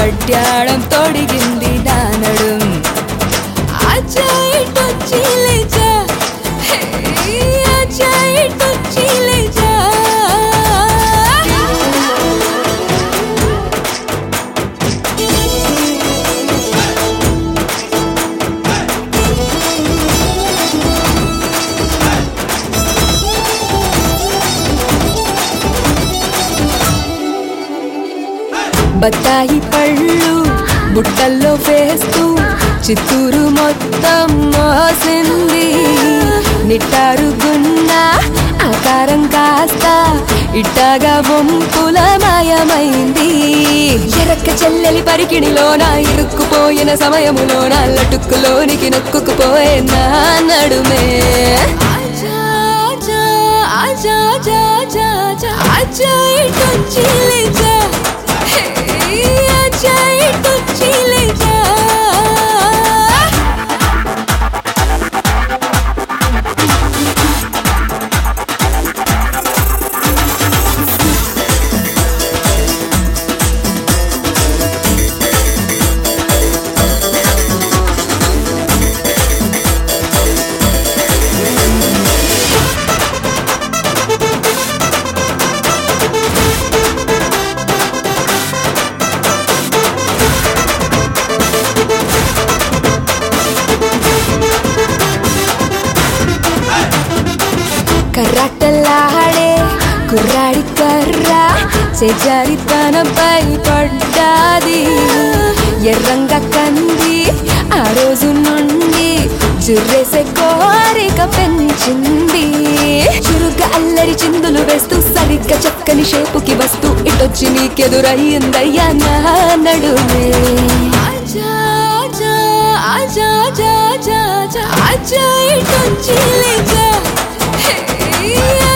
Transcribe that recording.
వడ్డాణం తొడిగింది నానడం ఆచా ఇటొచ్చి లేచా హే, ఆచా ఇటొచ్చి లేచా బత్తాయి పళ్ళు బుట్టల్లో వేస్తూ చిత్తూరు మొత్తం మోసింది నిట్టారు గున్న ఆకారం కాస్త ఇట్టగా వంపుల మాయమైంది ఎరక్క చెల్లెలి పరికిణిలోన ఇరుక్కుపోయిన సమయములోన లటుక్కులోనికి నొక్కుకుపోయే నా నడుమే ఆజా ఆజా ఆజా ఆజా ఆజా ఆజా ఆజా ఇటొచ్చి లేచా హే, ఆజా ఇటొచ్చి లేచా కర్రాటలాడే కుర్రాడి కర్ర చెజారి తనపై పడ్డాది ఎర్రంగా కంది ఆ రోజు నుండి జుర్రేసే కోరిక పెంచింది చురుగ్గా అల్లరి చిందులు వేస్తూ సరిగ్గా చక్కని షేపుకి వస్తూ ఇటొచ్చి నీకెదురయ్యిందయ్యా నా నడుమే ఆజా ఆజా ఆజా ఆజా ఆజా ఆజా ఆజా ఇటొచ్చి లేచా హే